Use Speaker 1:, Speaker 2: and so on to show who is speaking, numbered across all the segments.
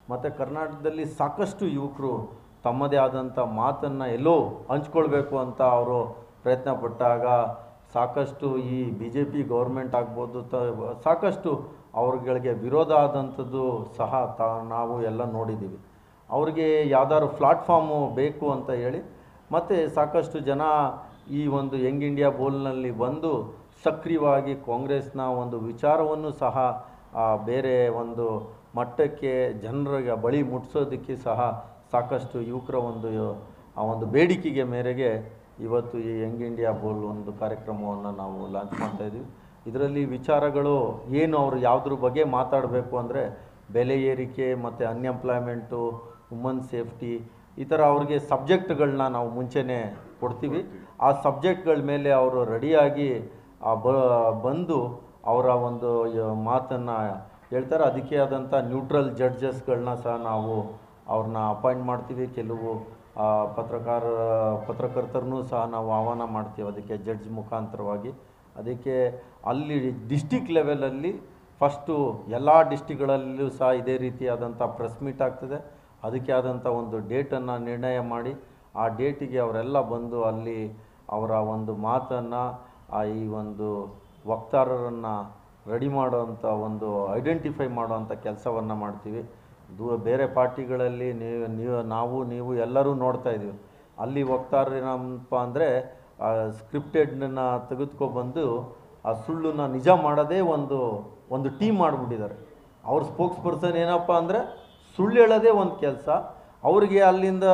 Speaker 1: ಮತ್ತು ಕರ್ನಾಟಕದಲ್ಲಿ ಸಾಕಷ್ಟು ಯುವಕರು ತಮ್ಮದೇ ಆದಂಥ ಮಾತನ್ನು ಎಲ್ಲೋ ಹಂಚ್ಕೊಳ್ಬೇಕು ಅಂತ ಅವರು ಪ್ರಯತ್ನ ಪಟ್ಟಾಗ ಸಾಕಷ್ಟು ಈ ಬಿ ಜೆ ಪಿ ಗೌರ್ಮೆಂಟ್ ಆಗ್ಬೋದು ತ ಸಾಕಷ್ಟು ಅವ್ರುಗಳಿಗೆ ವಿರೋಧ ಆದಂಥದ್ದು ಸಹ ತ ನಾವು ಎಲ್ಲ ನೋಡಿದ್ದೀವಿ ಅವ್ರಿಗೆ ಯಾವ್ದಾದ್ರು ಪ್ಲಾಟ್ಫಾರ್ಮು ಬೇಕು ಅಂತ ಹೇಳಿ ಮತ್ತು ಸಾಕಷ್ಟು ಜನ ಈ ಒಂದು ಯಂಗ್ ಇಂಡಿಯಾ ಬೋಲ್ನಲ್ಲಿ ಬಂದು ಸಕ್ರಿಯವಾಗಿ ಕಾಂಗ್ರೆಸ್ನ ಒಂದು ವಿಚಾರವನ್ನು ಸಹ ಆ, ಬೇರೆ ಒಂದು ಮಟ್ಟಕ್ಕೆ ಜನರಿಗೆ ಬಳಿ ಮುಟ್ಟಿಸೋದಕ್ಕೆ ಸಹ ಸಾಕಷ್ಟು ಯುವಕರ ಒಂದು ಆ ಒಂದು ಬೇಡಿಕೆಗೆ ಮೇರೆಗೆ ಇವತ್ತು ಈ ಯಂಗ್ ಇಂಡಿಯಾ ಬೋಲ್ ಒಂದು ಕಾರ್ಯಕ್ರಮವನ್ನು ನಾವು ಲಾಂಚ್ ಮಾಡ್ತಾ ಇದ್ದೀವಿ ಇದರಲ್ಲಿ ವಿಚಾರಗಳು ಏನು ಅವರು ಯಾವುದ್ರ ಬಗ್ಗೆ ಮಾತಾಡಬೇಕು ಅಂದರೆ ಬೆಲೆ ಏರಿಕೆ ಮತ್ತು ಅನ್ಎಂಪ್ಲಾಯ್ಮೆಂಟು ವುಮನ್ ಸೇಫ್ಟಿ ಈ ಥರ ಅವ್ರಿಗೆ ಸಬ್ಜೆಕ್ಟ್ಗಳನ್ನ ನಾವು ಮುಂಚೆನೇ ಕೊಡ್ತೀವಿ ಆ ಸಬ್ಜೆಕ್ಟ್ಗಳ ಮೇಲೆ ಅವರು ರೆಡಿಯಾಗಿ ಆ ಬ ಬಂದು ಅವರ ಒಂದು ಮಾತನ್ನು ಹೇಳ್ತಾರೆ ಅದಕ್ಕೆ ಆದಂಥ ನ್ಯೂಟ್ರಲ್ ಜಡ್ಜಸ್ಗಳನ್ನ ಸಹ ನಾವು ಅವ್ರನ್ನ ಅಪಾಯಿಂಟ್ ಮಾಡ್ತೀವಿ ಕೆಲವು ಆ, ಪತ್ರಕಾರ ಪತ್ರಕರ್ತರನ್ನೂ ಸಹ ನಾವು ಆಹ್ವಾನ ಮಾಡ್ತೀವಿ ಅದಕ್ಕೆ ಜಡ್ಜ್ ಮುಖಾಂತರವಾಗಿ ಅದಕ್ಕೆ ಅಲ್ಲಿ ಡಿಸ್ಟಿಕ್ ಲೆವೆಲಲ್ಲಿ ಫಸ್ಟು ಎಲ್ಲ ಡಿಸ್ಟಿಕ್ಗಳಲ್ಲೂ ಸಹ ಇದೇ ರೀತಿಯಾದಂಥ ಪ್ರೆಸ್ ಮೀಟ್ ಆಗ್ತದೆ ಅದಕ್ಕೆ ಆದಂಥ ಒಂದು ಡೇಟನ್ನು ನಿರ್ಣಯ ಮಾಡಿ ಆ ಡೇಟಿಗೆ ಅವರೆಲ್ಲ ಬಂದು ಅಲ್ಲಿ ಅವರ ಒಂದು ಮಾತನ್ನು ಆ ಈ ಒಂದು ವಕ್ತಾರರನ್ನು ರೆಡಿ ಮಾಡೋವಂಥ ಒಂದು ಐಡೆಂಟಿಫೈ ಮಾಡೋವಂಥ ಕೆಲಸವನ್ನು ಮಾಡ್ತೀವಿ ದೂ ಬೇರೆ ಪಾರ್ಟಿಗಳಲ್ಲಿ ನೀವು ನೀವು ನಾವು ನೀವು ಎಲ್ಲರೂ ನೋಡ್ತಾ ಇದ್ದೀವಿ ಅಲ್ಲಿ ವಕ್ತಾರರು ಏನಪ್ಪ ಅಂದರೆ ಸ್ಕ್ರಿಪ್ಟೆಡ್ನ ತೆಗೆದುಕೊಬಂದು ಆ ಸುಳ್ಳನ್ನ ನಿಜ ಮಾಡೋದೇ ಒಂದು ಒಂದು ಟೀಮ್ ಮಾಡಿಬಿಟ್ಟಿದ್ದಾರೆ ಅವ್ರ ಸ್ಪೋಕ್ಸ್ ಪರ್ಸನ್ ಏನಪ್ಪ ಅಂದರೆ ಸುಳ್ಳು ಹೇಳೋದೇ ಒಂದು ಕೆಲಸ ಅವ್ರಿಗೆ ಅಲ್ಲಿಂದ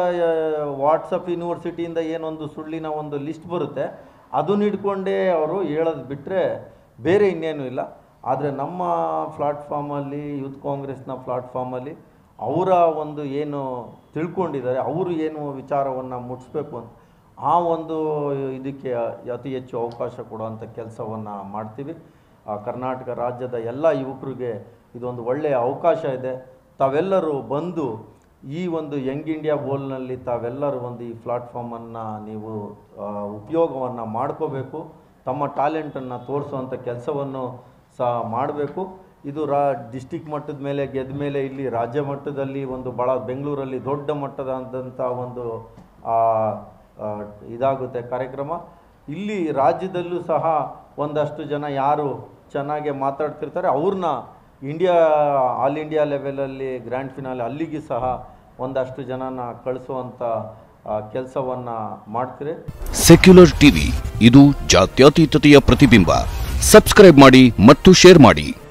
Speaker 1: ವಾಟ್ಸಪ್ ಯೂನಿವರ್ಸಿಟಿಯಿಂದ ಏನೊಂದು ಸುಳ್ಳಿನ ಒಂದು ಲಿಸ್ಟ್ ಬರುತ್ತೆ ಅದನ್ನ ಇಟ್ಕೊಂಡೇ ಅವರು ಹೇಳೋದು ಬಿಟ್ಟರೆ ಬೇರೆ ಇನ್ನೇನು ಇಲ್ಲ ಆದರೆ ನಮ್ಮ ಪ್ಲಾಟ್ಫಾರ್ಮಲ್ಲಿ ಯೂತ್ ಕಾಂಗ್ರೆಸ್ನ ಪ್ಲಾಟ್ಫಾರ್ಮಲ್ಲಿ ಅವರ ಒಂದು ಏನು ತಿಳ್ಕೊಂಡಿದ್ದಾರೆ ಅವರು ಏನು ವಿಚಾರವನ್ನು ಮುಟ್ಟಿಸ್ಬೇಕು ಅಂತ ಆ ಒಂದು ಇದಕ್ಕೆ ಅತಿ ಹೆಚ್ಚು ಅವಕಾಶ ಕೊಡುವಂಥ ಕೆಲಸವನ್ನು ಮಾಡ್ತೀವಿ ಆ ಕರ್ನಾಟಕ ರಾಜ್ಯದ ಎಲ್ಲ ಯುವಕರಿಗೆ ಇದೊಂದು ಒಳ್ಳೆಯ ಅವಕಾಶ ಇದೆ ತಾವೆಲ್ಲರೂ ಬಂದು ಈ ಒಂದು ಯಂಗ್ ಇಂಡಿಯಾ ಬೋಲ್ನಲ್ಲಿ ತಾವೆಲ್ಲರೂ ಒಂದು ಈ ಪ್ಲಾಟ್ಫಾರ್ಮನ್ನು ನೀವು ಉಪಯೋಗವನ್ನು ಮಾಡ್ಕೋಬೇಕು ತಮ್ಮ ಟ್ಯಾಲೆಂಟನ್ನು ತೋರಿಸುವಂಥ ಕೆಲಸವನ್ನು ಸಹ ಮಾಡಬೇಕು ಇದು ರಾ ಡಿಸ್ಟಿಕ್ ಮಟ್ಟದ ಮೇಲೆ ಗೆದ್ದ ಮೇಲೆ ಇಲ್ಲಿ ರಾಜ್ಯ ಮಟ್ಟದಲ್ಲಿ ಒಂದು ಭಾಳ ಬೆಂಗಳೂರಲ್ಲಿ ದೊಡ್ಡ ಮಟ್ಟದಾದಂಥ ಒಂದು ಆ, ಆ, ಇದಾಗುತ್ತೆ ಕಾರ್ಯಕ್ರಮ ಇಲ್ಲಿ ರಾಜ್ಯದಲ್ಲೂ ಸಹ ಒಂದಷ್ಟು ಜನ ಯಾರು ಚೆನ್ನಾಗಿ ಮಾತಾಡ್ತಿರ್ತಾರೆ ಅವ್ರನ್ನ ಇಂಡಿಯಾ ಆಲ್ ಇಂಡಿಯಾ ಲೆವೆಲಲ್ಲಿ ಗ್ರ್ಯಾಂಡ್ ಫಿನಾಲೆ ಅಲ್ಲಿಗೆ ಸಹ ಒಂದಷ್ಟು ಜನನ ಕಳಿಸುವಂಥ ಕೆಲಸವನ್ನು ಮಾಡ್ತೀರಿ
Speaker 2: ಸೆಕ್ಯುಲರ್ ಟಿವಿ ಇದು ಜಾತ್ಯತೀತತೆಯ ಪ್ರತಿಬಿಂಬ ಸಬ್ಸ್ಕ್ರೈಬ್ ಮಾಡಿ ಮತ್ತು ಶೇರ್ ಮಾಡಿ